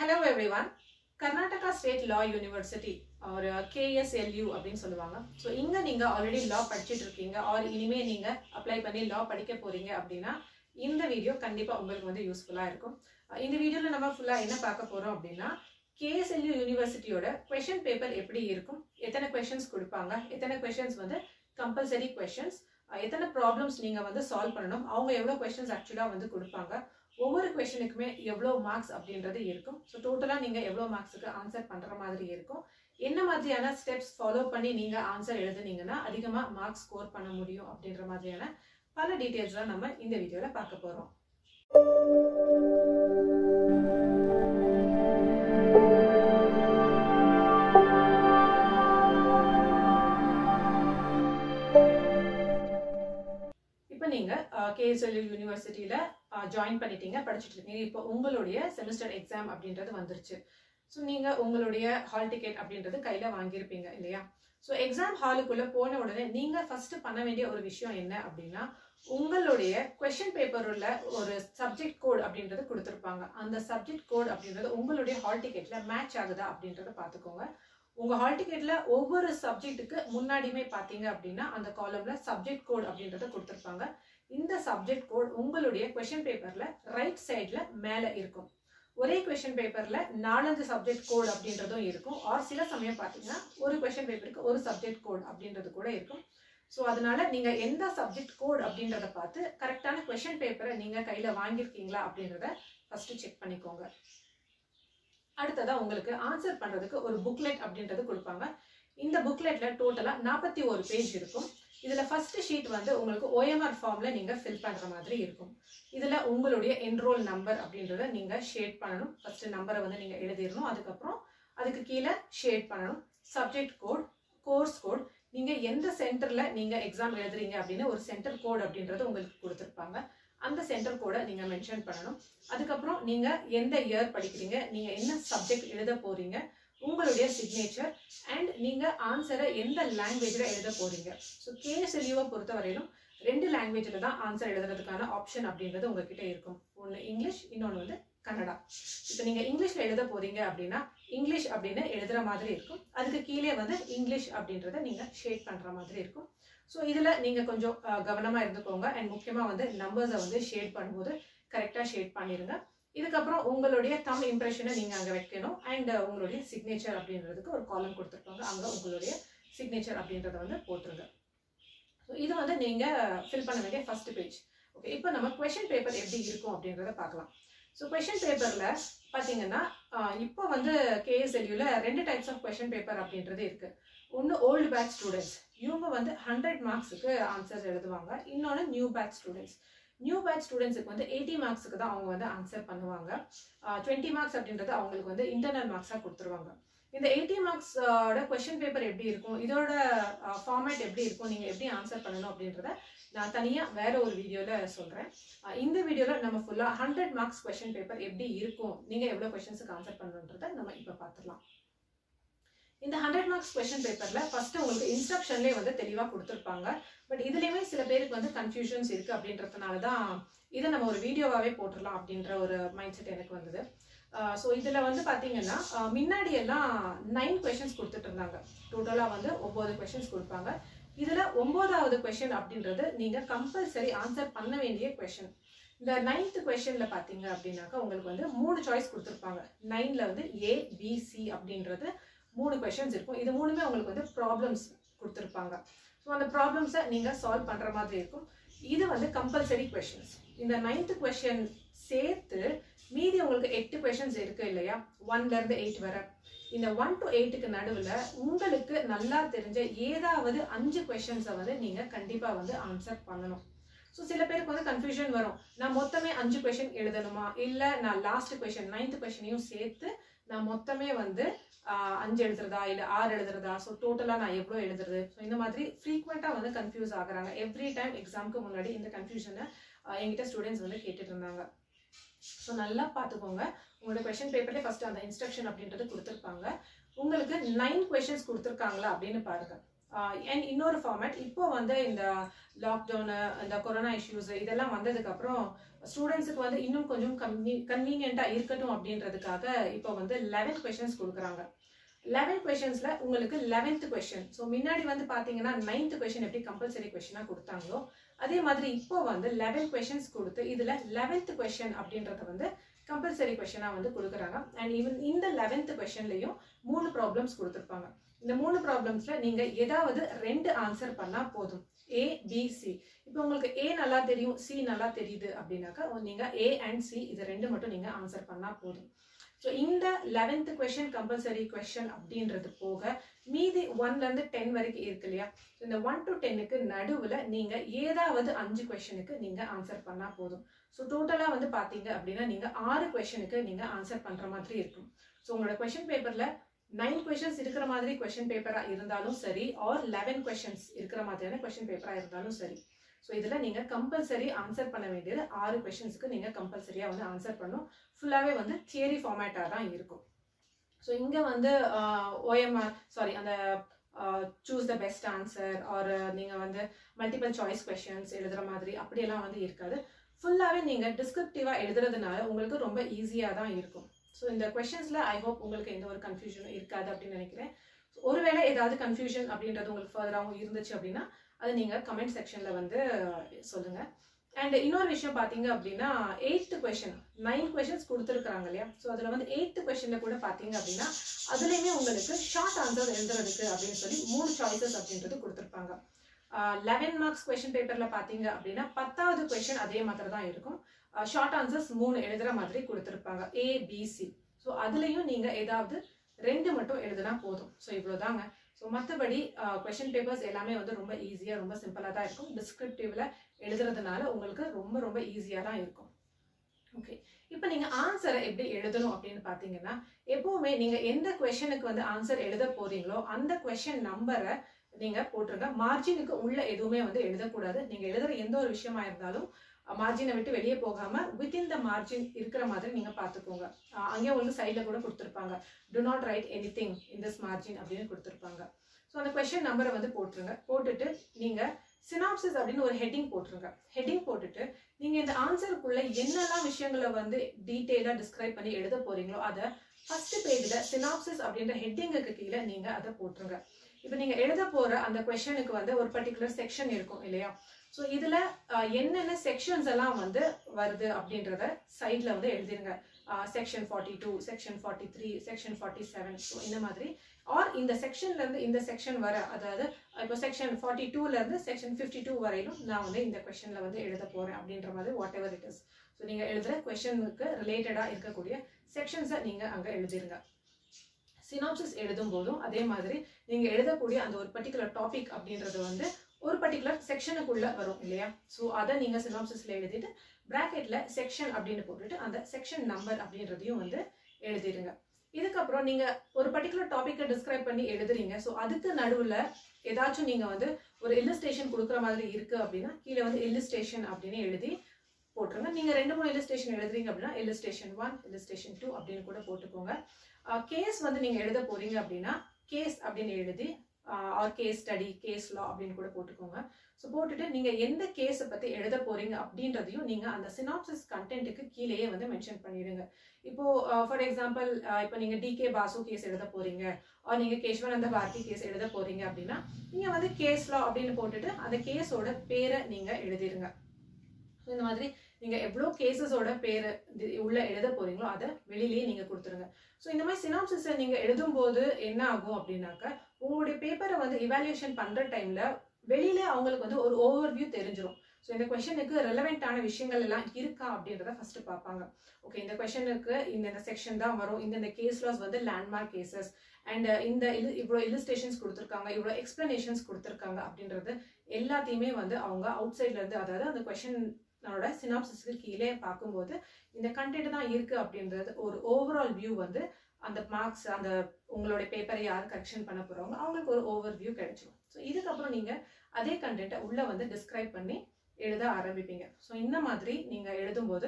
hello everyone Karnataka state law university ஒரு KSLU அப்படின்னு சொல்லுவாங்க ஸோ இங்கே நீங்கள் ஆல்ரெடி லா படிச்சுட்டு இருக்கீங்க ஆர் இனிமே நீங்கள் அப்ளை பண்ணி லா படிக்க போறீங்க அப்படின்னா இந்த வீடியோ கண்டிப்பாக உங்களுக்கு வந்து யூஸ்ஃபுல்லாக இருக்கும் அஹ் இந்த வீடியோவில் நம்ம ஃபுல்லாக என்ன பார்க்க போகிறோம் அப்படின்னா கேஎஸ்எல்யூ யூனிவர்சிட்டியோட கொஷின் பேப்பர் எப்படி இருக்கும் எத்தனை கொஷின்ஸ் கொடுப்பாங்க எத்தனை கொஷின்ஸ் வந்து கம்பல்சரி கொஷின்ஸ் எத்தனை ப்ராப்ளம்ஸ் நீங்கள் வந்து சால்வ் பண்ணணும் அவங்க எவ்வளோ கொஷின்ஸ் ஆக்சுவலாக வந்து கொடுப்பாங்க ஒவ்வொரு கொஷனுக்குமே எவ்வளோ மார்க்ஸ் அப்படின்றது இருக்கும் ஸோ டோட்டலாக நீங்கள் எவ்வளோ மார்க்ஸுக்கு ஆன்சர் பண்ணுற மாதிரி இருக்கும் என்ன மாதிரியான ஸ்டெப்ஸ் ஃபாலோ பண்ணி நீங்கள் ஆன்சர் எழுதுனீங்கன்னா அதிகமாக மார்க்ஸ் ஸ்கோர் பண்ண முடியும் அப்படின்ற மாதிரியான பல டீட்டெயில்ஸ் தான் நம்ம இந்த வீடியோவில் பார்க்க போகிறோம் இப்போ நீங்கள் கேஎஸ்எல்யூ யூனிவர்சிட்டியில் ஜாயின் பண்ணிட்டீங்க படிச்சுட்டு இருக்கீங்க இப்போ உங்களுடைய செமஸ்டர் எக்ஸாம் அப்படின்றது வந்துருச்சு ஸோ நீங்கள் உங்களுடைய ஹால் டிக்கெட் அப்படின்றது கையில் வாங்கியிருப்பீங்க இல்லையா ஸோ எக்ஸாம் ஹாலுக்குள்ளே போன உடனே நீங்கள் ஃபஸ்ட்டு பண்ண வேண்டிய ஒரு விஷயம் என்ன அப்படின்னா உங்களுடைய கொஷின் பேப்பரில் ஒரு சப்ஜெக்ட் கோட் அப்படின்றது கொடுத்துருப்பாங்க அந்த சப்ஜெக்ட் கோட் அப்படின்றது உங்களுடைய ஹால் டிக்கெட்டில் மேட்ச் ஆகுதா அப்படின்றத பார்த்துக்கோங்க உங்க ஹால் டிக்கெட்ல ஒவ்வொரு சப்ஜெக்ட்டுக்கு முன்னாடியுமே பாத்தீங்க அப்படின்னா அந்த காலம்ல சப்ஜெக்ட் கோட் அப்படின்றத கொடுத்துருப்பாங்க இந்த சப்ஜெக்ட் கோட் உங்களுடைய கொஷின் பேப்பர்ல ரைட் சைட்ல மேல இருக்கும் ஒரே கொஷின் பேப்பர்ல நாலஞ்சு சப்ஜெக்ட் கோட் அப்படின்றதும் இருக்கும் ஆர் சில சமயம் பாத்தீங்கன்னா ஒரு கொஷின் பேப்பருக்கு ஒரு சப்ஜெக்ட் கோட் அப்படின்றது கூட இருக்கும் ஸோ அதனால நீங்க எந்த சப்ஜெக்ட் கோட் அப்படின்றத பார்த்து கரெக்டான கொஷின் பேப்பரை நீங்க கையில வாங்கியிருக்கீங்களா அப்படின்றத ஃபர்ஸ்ட் செக் பண்ணிக்கோங்க அடுத்ததா உங்களுக்கு ஆன்சர் பண்றதுக்கு ஒரு புக்லெட் அப்படின்றது கொடுப்பாங்க இந்த புக்லெட்ல டோட்டலா நாற்பத்தி ஒரு பேஜ் இருக்கும் இதுல ஃபர்ஸ்ட் ஷீட் வந்து உங்களுக்கு ஓஎம்ஆர் ஃபார்ம்ல நீங்க ஃபில் பண்ற மாதிரி இருக்கும் இதுல உங்களுடைய என்ரோல் நம்பர் அப்படின்றத நீங்க ஷேட் பண்ணணும் ஃபர்ஸ்ட் நம்பரை வந்து நீங்க எழுதிடணும் அதுக்கப்புறம் அதுக்கு கீழே ஷேட் பண்ணணும் சப்ஜெக்ட் கோட் கோர்ஸ் கோட் நீங்க எந்த சென்டர்ல நீங்க எக்ஸாம் எழுதுறீங்க அப்படின்னு ஒரு சென்டர் கோட் அப்படின்றது உங்களுக்கு கொடுத்துருப்பாங்க அந்த சென்டர் கோடை நீங்க மென்ஷன் பண்ணணும் அதுக்கப்புறம் நீங்க எந்த இயர் படிக்கிறீங்க நீங்க என்ன சப்ஜெக்ட் எழுத போறீங்க உங்களுடைய சிக்னேச்சர் அண்ட் நீங்க ஆன்சரை எந்த லாங்குவேஜ்ல எழுத போறீங்க ஸோ கேஎஸ்எல்யூவை பொறுத்த வரையிலும் ரெண்டு லாங்குவேஜில் தான் ஆன்சர் எழுதுறதுக்கான ஆப்ஷன் அப்படின்றது உங்ககிட்ட இருக்கும் ஒன்று இங்கிலீஷ் இன்னொன்று வந்து கன்னடா இப்போ நீங்கள் இங்கிலீஷில் எழுத போறீங்க அப்படின்னா இங்கிலீஷ் அப்படின்னு எழுதுற மாதிரி இருக்கும் அதுக்கு கீழே வந்து இங்கிலீஷ் அப்படின்றத நீங்கள் ஷேட் பண்ணுற மாதிரி இருக்கும் ஸோ இதில் நீங்கள் கொஞ்சம் கவனமாக இருந்துக்கோங்க அண்ட் முக்கியமாக வந்து நம்பர்ஸை வந்து ஷேட் பண்ணும்போது கரெக்டாக ஷேட் பண்ணிடுங்க இதுக்கப்புறம் உங்களுடைய தம் இம்ப்ரெஷனை நீங்கள் அங்கே வைக்கணும் அண்ட் உங்களுடைய சிக்னேச்சர் அப்படின்றதுக்கு ஒரு காலம் கொடுத்துருப்பாங்க அங்கே உங்களுடைய சிக்னேச்சர் அப்படின்றத வந்து போட்டுருங்க ஸோ இது வந்து நீங்கள் ஃபில் பண்ண வேண்டிய ஃபர்ஸ்ட் பேஜ் ஓகே இப்போ நம்ம கொஷின் பேப்பர் எப்படி இருக்கும் அப்படின்றத பார்க்கலாம் ஸோ கொஷின் பேப்பரில் பார்த்தீங்கன்னா இப்போ வந்து கேஎஸ்எல்யூவில் ரெண்டு டைப்ஸ் ஆஃப் கொஷின் பேப்பர் அப்படின்றது இருக்குது ஒன்று ஓல்டு பேட்ச் ஸ்டூடெண்ட்ஸ் இவங்க வந்து ஹண்ட்ரட் மார்க்ஸுக்கு ஆன்சர்ஸ் எழுதுவாங்க இன்னொன்று new batch students new batch ஸ்டூடெண்ட்ஸுக்கு வந்து எயிட்டி மார்க்ஸுக்கு தான் அவங்க வந்து ஆன்சர் பண்ணுவாங்க டுவெண்ட்டி மார்க்ஸ் அப்படின்றது அவங்களுக்கு வந்து இன்டர்னல் மார்க்ஸாக கொடுத்துருவாங்க இந்த எயிட்டி மார்க்ஸோட கொஷின் பேப்பர் எப்படி இருக்கும் இதோட ஃபார்மேட் எப்படி இருக்கும் நீங்கள் எப்படி ஆன்சர் பண்ணணும் அப்படின்றத நான் தனியாக வேற ஒரு வீடியோவில் சொல்கிறேன் இந்த வீடியோவில் நம்ம ஃபுல்லாக ஹண்ட்ரட் மார்க்ஸ் கொஷின் பேப்பர் எப்படி இருக்கும் நீங்கள் எவ்வளோ கொஷின்ஸுக்கு ஆன்சர் பண்ணணுன்றதை நம்ம இப்போ பார்த்துடலாம் இந்த ஹண்ட்ரட் மார்க்ஸ் கொஸ்டின் பேப்பர்ல ஃபர்ஸ்ட் உங்களுக்கு இன்ஸ்ட்ரக்ஷன்லேயே வந்து தெளிவாக கொடுத்துருப்பாங்க பட் இதுலேயுமே சில பேருக்கு வந்து கன்ஃபியூஷன்ஸ் இருக்கு அப்படின்றதுனால தான் இதை நம்ம ஒரு வீடியோவாகவே போட்டுடலாம் அப்படின்ற ஒரு மைண்ட் செட் எனக்கு வந்தது ஸோ இதில் வந்து பார்த்தீங்கன்னா முன்னாடி எல்லாம் நைன் கொஷின்ஸ் கொடுத்துட்டு இருந்தாங்க டோட்டலாக வந்து ஒம்பது கொஷின்ஸ் கொடுப்பாங்க இதில் ஒம்போதாவது கொஷின் அப்படின்றது நீங்கள் கம்பல்சரி ஆன்சர் பண்ண வேண்டிய கொஷின் இந்த நைன்த் கொஷனில் பார்த்தீங்க அப்படின்னாக்கா உங்களுக்கு வந்து மூணு சாய்ஸ் கொடுத்துருப்பாங்க நைனில் வந்து ஏ பி சி அப்படின்றது மூணு கொஷின்ஸ் இருக்கும் இது மூணுமே உங்களுக்கு வந்து ப்ராப்ளம்ஸ் கொடுத்துருப்பாங்க ஸோ அந்த ப்ராப்ளம்ஸை நீங்கள் சால்வ் பண்ணுற மாதிரி இருக்கும் இது வந்து கம்பல்சரி கொஷின்ஸ் இந்த நைன்த் கொஷின் சேர்த்து மீதி உங்களுக்கு எட்டு கொஷின்ஸ் இருக்கு இல்லையா ஒன்லேருந்து எயிட் வர இந்த ஒன் டு எயிட்டுக்கு நடுவில் உங்களுக்கு நல்லா தெரிஞ்ச ஏதாவது அஞ்சு கொஷின்ஸை வந்து நீங்கள் கண்டிப்பாக வந்து ஆன்சர் பண்ணணும் ஸோ சில பேருக்கு வந்து கன்ஃபியூஷன் வரும் நான் மொத்தமே அஞ்சு கொஷின் எழுதணுமா இல்லை நான் லாஸ்ட் கொஷின் நைன்த் கொஷினையும் சேர்த்து நான் மொத்தமே வந்து அஞ்சு எழுதுறதா இல்லை ஆறு எழுதுறதா ஸோ டோட்டலாக நான் எவ்வளோ எழுதுறது ஸோ இந்த மாதிரி ஃப்ரீக்வெண்ட்டாக வந்து கன்ஃபியூஸ் ஆகுறாங்க எவ்ரி டைம் எக்ஸாமுக்கு முன்னாடி இந்த கன்ஃபியூஷனை எங்கிட்ட ஸ்டூடெண்ட்ஸ் வந்து கேட்டுட்டு இருந்தாங்க ஸோ நல்லா பார்த்துக்கோங்க உங்களோட கொஷின் பேப்பர்லேயே ஃபஸ்ட்டு அந்த இன்ஸ்ட்ரக்ஷன் அப்படின்றது கொடுத்துருப்பாங்க உங்களுக்கு நைன் கொஷின்ஸ் கொடுத்துருக்காங்களா அப்படின்னு பாருங்க அண்ட் இன்னொரு ஃபார்மேட் இப்போ வந்து இந்த லாக்டவுனு இந்த கொரோனா இஷ்யூஸ் இதெல்லாம் வந்ததுக்கப்புறம் ஸ்டூடெண்ட்ஸுக்கு வந்து இன்னும் கொஞ்சம் கன்வீ கன்வீனியண்ட்டாக இருக்கட்டும் அப்படின்றதுக்காக இப்போ வந்து லெவன் கொஷின்ஸ் கொடுக்குறாங்க லெவன் கொஷின்ஸில் உங்களுக்கு லெவன்த் கொஷின் ஸோ முன்னாடி வந்து பார்த்தீங்கன்னா நைன்த் கொஷின் எப்படி கம்பல்சரி கொஷினாக கொடுத்தாங்களோ அதே மாதிரி இப்போ வந்து லெவன் கொஷின்ஸ் கொடுத்து இதில் லெவன்த் கொஷின் அப்படின்றத வந்து கம்பல்சரி கொஷனாக வந்து கொடுக்குறாங்க அண்ட் ஈவன் இந்த லெவன்த் கொஷன்லையும் மூணு ப்ராப்ளம்ஸ் கொடுத்துருப்பாங்க இந்த மூணு ப்ராப்ளம்ஸில் நீங்கள் ஏதாவது ரெண்டு ஆன்சர் பண்ணால் போதும் ஏ பி சி இப்போ உங்களுக்கு ஏ நல்லா தெரியும் சி நல்லா தெரியுது அப்படின்னாக்கா நீங்கள் ஏ அண்ட் சி இது ரெண்டு மட்டும் நீங்கள் ஆன்சர் பண்ணால் போதும் ஸோ இந்த லெவன்த் கொஷின் கம்பல்சரி கொஷின் அப்படின்றது போக மீதி ஒன்லேருந்து டென் வரைக்கும் இருக்கு இல்லையா இந்த ஒன் டு டென்னுக்கு நடுவில் நீங்கள் ஏதாவது அஞ்சு கொஷனுக்கு நீங்கள் ஆன்சர் பண்ணால் போதும் ஸோ டோட்டலாக வந்து பார்த்தீங்க அப்படின்னா நீங்கள் ஆறு கொஷனுக்கு நீங்கள் ஆன்சர் பண்ணுற மாதிரி இருக்கும் ஸோ உங்களோட கொஷின் பேப்பரில் நைன் கொஷின்ஸ் இருக்கிற மாதிரி கொஷின் பேப்பராக இருந்தாலும் சரி ஆர் லெவன் கொஷின்ஸ் இருக்கிற மாதிரியான கொஷின் பேப்பராக இருந்தாலும் சரி ஸோ இதில் நீங்கள் கம்பல்சரி ஆன்சர் பண்ண வேண்டியது ஆறு கொஷின்ஸ்க்கு நீங்கள் கம்பல்சரியாக வந்து ஆன்சர் பண்ணணும் ஃபுல்லாகவே வந்து தியரி ஃபார்மேட்டாக தான் இருக்கும் ஸோ இங்கே வந்து ஓஎம்ஆர் சாரி அந்த choose the best answer or நீங்கள் வந்து மல்டிபிள் சாய்ஸ் கொஷின்ஸ் எழுதுகிற மாதிரி அப்படியெல்லாம் வந்து இருக்காது ஃபுல்லாகவே நீங்கள் டிஸ்கிரிப்டிவாக எழுதுறதுனால உங்களுக்கு ரொம்ப ஈஸியாக தான் இருக்கும் ஸோ இந்த கொஷின்ஸில் ஐ ஹோப் உங்களுக்கு எந்த ஒரு கன்ஃபியூஷனும் இருக்காது அப்படின்னு நினைக்கிறேன் ஒருவேளை ஏதாவது கன்ஃபியூஷன் அப்படின்றது உங்களுக்கு ஃபர்தராகவும் இருந்துச்சு அப்படின்னா அதை நீங்கள் கமெண்ட் செக்ஷனில் வந்து சொல்லுங்கள் அண்ட் இன்னொரு விஷயம் பார்த்தீங்க அப்படின்னா எயித்து கொஷின் நைன் கொஷின்ஸ் கொடுத்துருக்காங்க இல்லையா ஸோ அதில் வந்து எயித்து கொஷனில் கூட பார்த்தீங்க அப்படின்னா அதுலேயுமே உங்களுக்கு ஷார்ட் ஆன்சர் எழுதுறதுக்கு அப்படின்னு சொல்லி மூணு சாய்ஸஸ் அப்படின்றது கொடுத்துருப்பாங்க லெவன் மார்க்ஸ் கொஷின் பேப்பரில் பார்த்தீங்க அப்படின்னா பத்தாவது கொஷின் அதே மாதிரி தான் இருக்கும் ஷார்ட் ஆன்சர்ஸ் மூணு எழுதுற மாதிரி கொடுத்துருப்பாங்க ஏ பிசி ஸோ அதுலேயும் நீங்கள் ஏதாவது ரெண்டு மட்டும் எழுதுனா போதும் ஸோ இவ்வளோதாங்க ஸோ மற்றபடி கொஷின் பேப்பர்ஸ் எல்லாமே வந்து ரொம்ப ஈஸியாக ரொம்ப சிம்பிளாக தான் இருக்கும் டிஸ்கிரிப்டிவ்ல எழுதுறதுனால உங்களுக்கு ரொம்ப ரொம்ப ஈஸியாக தான் இருக்கும் ஓகே இப்போ நீங்கள் ஆன்சரை எப்படி எழுதணும் அப்படின்னு பார்த்தீங்கன்னா எப்போவுமே நீங்கள் எந்த கொஷனுக்கு வந்து ஆன்சர் எழுத போறீங்களோ அந்த கொஷின் நம்பரை நீங்கள் போட்டுருங்க மார்ஜினுக்கு உள்ள எதுவுமே வந்து எழுதக்கூடாது நீங்கள் எழுதுற எந்த ஒரு விஷயமா இருந்தாலும் மார்ஜினை விட்டு வெளியே போகாம வித்தின் த மார்ஜின் இருக்கிற மாதிரி நீங்க பாத்துக்கோங்க அங்கேயே உங்களுக்கு சைட்ல கூட கொடுத்துருப்பாங்க do not write anything in this margin அப்படின்னு கொடுத்துருப்பாங்க ஸோ அந்த கொஸ்டின் நம்பரை வந்து போட்டுருங்க போட்டுட்டு நீங்க சினாப்சிஸ் அப்படின்னு ஒரு ஹெட்டிங் போட்டுருங்க ஹெட்டிங் போட்டுட்டு நீங்க இந்த ஆன்சருக்குள்ள என்னெல்லாம் விஷயங்களை வந்து டீட்டெயிலா டிஸ்கிரைப் பண்ணி எழுத போறீங்களோ அதை ஃபர்ஸ்ட் பேஜ்ல சினாப்சிஸ் அப்படின்ற ஹெட்டிங்குக்கு கீழே நீங்க அதை போட்டுருங்க இப்போ நீங்க எழுத போற அந்த கொஸ்டனுக்கு வந்து ஒரு பர்டிகுலர் செக்ஷன் இருக்கும் இல்லையா ஸோ இதுல என்னென்ன செக்ஷன்ஸ் எல்லாம் வந்து வருது அப்படின்றத சைட்ல வந்து எழுதிருங்க section forty two section forty three section forty seven so இந்த மாதிரி ஆர் இந்த செக்ஷன்ல இருந்து இந்த செக்ஷன் வர அதாவது இப்போ செக்ஷன் ஃபார்ட்டி டூல இருந்து செக்ஷன் ஃபிஃப்டி டூ வரையிலும் நான் வந்து இந்த கொஸ்டின்ல வந்து எழுத போறேன் அப்படின்ற மாதிரி whatever it is so நீங்க எழுதுற கொஸ்டினுக்கு ரிலேட்டடா இருக்கக்கூடிய செக்ஷன்ஸை நீங்க அங்க எழுதிருங்க சினாப்சிஸ் எழுதும் போதும் அதே மாதிரி நீங்க எழுதக்கூடிய அந்த ஒரு பர்டிகுலர் டாபிக் அப்படின்றது வந்து ஒரு பர்டிகுலர் செக்ஷனுக்குள்ள வரும் இல்லையா ஸோ அதை நீங்க சினாப்சிஸ்ல எழுதிட்டு பிராக்கெட்ல செக்ஷன் அப்படின்னு போட்டுட்டு அந்த செக்ஷன் நம்பர் அப்படின்றதையும் வந்து எழுதிடுங்க இதுக்கப்புறம் நீங்க ஒரு பர்டிகுலர் டாபிக்கை டிஸ்கிரைப் பண்ணி எழுதுறீங்க ஸோ அதுக்கு நடுவுல ஏதாச்சும் நீங்க வந்து ஒரு இல்லஸ்ட்ரேஷன் கொடுக்குற மாதிரி இருக்கு அப்படின்னா கீழே வந்து இல்லஸ்ட்ரேஷன் அப்படின்னு எழுதி போட்டுருங்க நீங்க ரெண்டு மூணு இல்லஸ்ட்ரேஷன் எழுதுறீங்க அப்படின்னா இல்லஸ்ட்ரேஷன் ஒன் இல்லஸ்ட்ரேஷன் டூ அப்படின்னு கூட போட்டுக்கோங்க கேஸ் வந்து நீங்க எழுத போறீங்க அப்படின்னா கேஸ் அப்படின்னு எழுதி or case study case law அப்படின்னு கூட போட்டுக்கோங்க ஸோ போட்டுட்டு நீங்க எந்த கேஸை பத்தி எழுத போறீங்க அப்படின்றதையும் நீங்க அந்த சினாப்சிஸ் கண்டென்ட்டுக்கு கீழேயே வந்து மென்ஷன் பண்ணிடுங்க இப்போ ஃபார் எக்ஸாம்பிள் இப்போ நீங்க டிகே பாசு கேஸ் எழுத போறீங்க ஆர் நீங்க கேஷ்வனந்த பாரதி கேஸ் எழுத போறீங்க அப்படின்னா நீங்க வந்து கேஸ் லா அப்படின்னு போட்டுட்டு அந்த கேஸோட பேரை நீங்க எழுதிருங்க இந்த மாதிரி நீங்க எவ்வளோ கேசஸோட பேர் உள்ள எழுத போறீங்களோ அதை வெளியிலேயே நீங்க கொடுத்துருங்க ஸோ இந்த மாதிரி சினாப்சிஸை நீங்க எழுதும் போது என்ன ஆகும் அப்படின்னாக்க உங்களுடைய பேப்பரை வந்து இவாலுவேஷன் பண்ற டைம்ல வெளியில அவங்களுக்கு வந்து ஒரு ஓவர் வியூ தெரிஞ்சிடும் ஸோ இந்த கொஷனுக்கு ரெலவெண்ட்டான விஷயங்கள் எல்லாம் இருக்கா அப்படின்றத ஃபர்ஸ்ட் பார்ப்பாங்க ஓகே இந்த கொஷனுக்கு இந்த இந்த செக்ஷன் தான் வரும் இந்த இந்த கேஸ் லாஸ் வந்து லேண்ட்மார்க் கேசஸ் அண்ட் இந்த இது இவ்வளோ இல்லுஸ்ட்ரேஷன்ஸ் கொடுத்துருக்காங்க இவ்வளோ எக்ஸ்பிளனேஷன்ஸ் கொடுத்துருக்காங்க அப்படின்றது எல்லாத்தையுமே வந்து அவங்க அவுட் சைட்ல இருந்து அதாவது அந்த கொஷனோட சினாப்சிஸ்க்கு கீழே பார்க்கும்போது இந்த கண்டென்ட் தான் இருக்கு அப்படின்றது ஒரு ஓவரால் வியூ வந்து அந்த மார்க்ஸ் அந்த உங்களுடைய பேப்பரை யார் கரெக்ஷன் பண்ண போறவங்க அவங்களுக்கு ஒரு ஓவர் வியூ கிடைச்சிடும் ஸோ இதுக்கப்புறம் நீங்க அதே கண்டென்ட்டை உள்ள வந்து டிஸ்கிரைப் பண்ணி எழுத ஆரம்பிப்பீங்க ஸோ இந்த மாதிரி நீங்க எழுதும்போது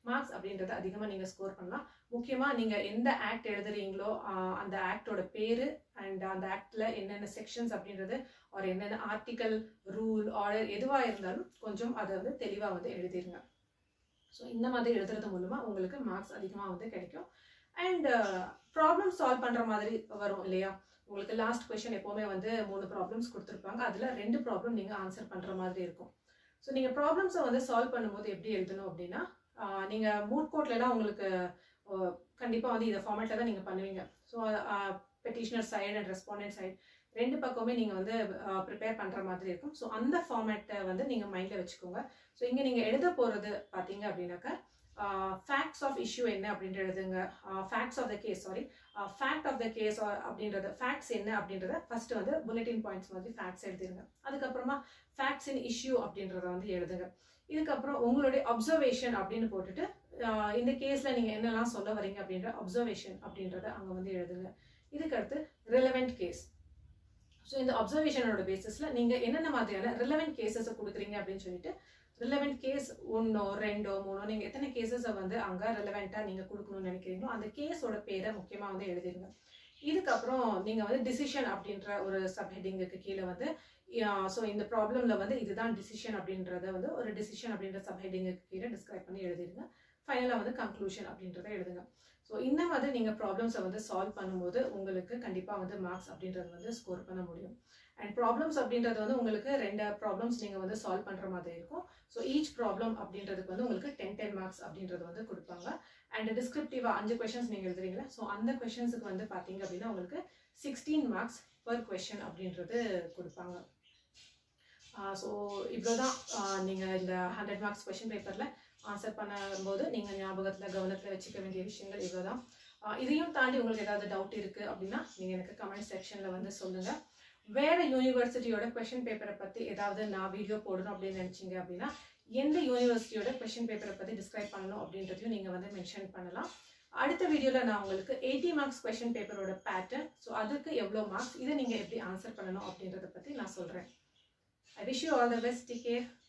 மார்க்ஸ் அப்படின்றத அதிகமாக நீங்கள் ஸ்கோர் பண்ணலாம் முக்கியமாக நீங்கள் எந்த ஆக்ட் எழுதுறீங்களோ ஆஹ் அந்த ஆக்டோட பேர் அண்ட் அந்த ஆக்டில் என்னென்ன செக்ஷன்ஸ் அப்படின்றது ஒரு என்னென்ன ஆர்டிக்கல் ரூல் ஆர்டர் எதுவாக இருந்தாலும் கொஞ்சம் அதை வந்து தெளிவாக வந்து எழுதிருங்க ஸோ இந்த மாதிரி எழுதுறது மூலமாக உங்களுக்கு மார்க்ஸ் அதிகமாக வந்து கிடைக்கும் அண்ட் ப்ராப்ளம் சால்வ் பண்ணுற மாதிரி வரும் இல்லையா உங்களுக்கு லாஸ்ட் கொஷின் எப்போவுமே வந்து மூணு ப்ராப்ளம்ஸ் கொடுத்துருப்பாங்க அதில் ரெண்டு ப்ராப்ளம் நீங்கள் ஆன்சர் பண்ணுற மாதிரி இருக்கும் ஸோ நீங்கள் ப்ராப்ளம்ஸை வந்து சால்வ் பண்ணும்போது எப்படி எழுதணும் அப்படின்னா நீங்கள் மூட் கோட்லலாம் உங்களுக்கு கண்டிப்பாக வந்து இதை ஃபார்மேட்டில் தான் நீங்கள் பண்ணுவீங்க so petitioner side and respondent side ரெண்டு பக்கமே நீங்கள் வந்து ப்ரிப்பேர் பண்ணுற மாதிரி இருக்கும் ஸோ அந்த ஃபார்மேட்டை வந்து நீங்கள் மைண்டில் வச்சுக்கோங்க ஸோ இங்கே நீங்கள் எழுத போகிறது பார்த்தீங்க அப்படின்னாக்கா ஃபேக்ட்ஸ் ஆஃப் இஷ்யூ என்ன அப்படின்ற எழுதுங்க facts of the case sorry fact of the case அப்படின்றது ஃபேக்ட்ஸ் என்ன அப்படின்றத ஃபர்ஸ்ட் வந்து புல்லட்டின் பாயிண்ட்ஸ் மாதிரி ஃபேக்ட்ஸ் எழுதிருங்க அதுக்கப்புறமா ஃபேக்ட்ஸ் இன் இஷ்யூ அப்படின்றத வந்து எழுதுங்க இதுக்கப்புறம் உங்களுடைய அப்சர்வேஷன் அப்படின்னு போட்டுட்டு ஆஹ் இந்த கேஸ்ல நீங்க என்னெல்லாம் சொல்ல வரீங்க அப்படின்ற அப்சர்வேஷன் அப்படின்றத அங்க வந்து எழுதுங்க இதுக்கடுத்து ரிலவெண்ட் கேஸ் ஸோ இந்த அப்சர்வேஷனோட பேசிஸ்ல நீங்க என்னென்ன மாதிரியான ரிலவெண்ட் கேசஸை கொடுக்குறீங்க அப்படின்னு சொல்லிட்டு ரிலவெண்ட் கேஸ் ஒன்னோ ரெண்டோ மூணோ நீங்க எத்தனை கேசஸை வந்து அங்க ரிலவெண்டா நீங்க கொடுக்கணும்னு நினைக்கிறீங்களோ அந்த கேஸோட பேரை முக்கியமா வந்து எழுதிருங்க இதுக்கப்புறம் நீங்க வந்து டிசிஷன் அப்படின்ற ஒரு சப்ஹெட்டிங்குக்கு கீழே வந்து ஸோ இந்த ப்ராப்ளம்ல வந்து இதுதான் டிசிஷன் அப்படின்றத வந்து ஒரு டிசிஷன் அப்படின்ற சப்ஹெட்டிங்குக்கு கீழே டிஸ்கிரைப் பண்ணி எழுதிருங்க ஃபைனலாக வந்து கன்க்ளூஷன் அப்படின்றத எழுதுங்க ஸோ இந்த மாதிரி நீங்கள் ப்ராப்ளம்ஸை வந்து சால்வ் பண்ணும்போது உங்களுக்கு கண்டிப்பாக வந்து மார்க்ஸ் அப்படின்றது வந்து ஸ்கோர் பண்ண முடியும் அண்ட் ப்ராப்ளம்ஸ் அப்படின்றது வந்து உங்களுக்கு ரெண்டு ப்ராப்ளம்ஸ் நீங்கள் வந்து சால்வ் பண்ணுற மாதிரி இருக்கும் ஸோ ஈச் ப்ராப்ளம் அப்படின்றதுக்கு வந்து உங்களுக்கு டென் டென் மார்க்ஸ் அப்படின்றது வந்து கொடுப்பாங்க அண்ட் டிஸ்கிரிப்டிவாக அஞ்சு கொஷின்ஸ் நீங்கள் எழுதுறீங்களா ஸோ அந்த கொஷின்ஸுக்கு வந்து பார்த்தீங்க அப்படின்னா உங்களுக்கு சிக்ஸ்டீன் மார்க்ஸ் பர் கொஷின் அப்படின்றது கொடுப்பாங்க ஸோ இவ்வளோதான் நீங்கள் இந்த ஹண்ட்ரட் மார்க்ஸ் கொஷின் பேப்பரில் ஆன்சர் பண்ணும்போது நீங்கள் ஞாபகத்தில் கவனத்தில் வச்சுக்க வேண்டிய விஷயங்கள் இவ்வளோதான் இதையும் தாண்டி உங்களுக்கு ஏதாவது டவுட் இருக்குது அப்படின்னா நீங்கள் எனக்கு கமெண்ட் செக்ஷனில் வந்து சொல்லுங்கள் வேற யூனிவர்சிட்டியோட கொஷின் பேப்பரை பற்றி ஏதாவது நான் வீடியோ போடணும் அப்படின்னு நினச்சிங்க அப்படின்னா எந்த யூனிவர்சிட்டியோட கொஷின் பேப்பரை பற்றி டிஸ்கிரைப் பண்ணணும் அப்படின்றதையும் நீங்கள் வந்து மென்ஷன் பண்ணலாம் அடுத்த வீடியோவில் நான் உங்களுக்கு எயிட்டி மார்க்ஸ் கொஷின் பேப்பரோட பேட்டர்ன் ஸோ அதுக்கு எவ்வளோ மார்க்ஸ் இதை நீங்கள் எப்படி ஆன்சர் பண்ணணும் அப்படின்றத பற்றி நான் சொல்கிறேன் I wish you all the best take care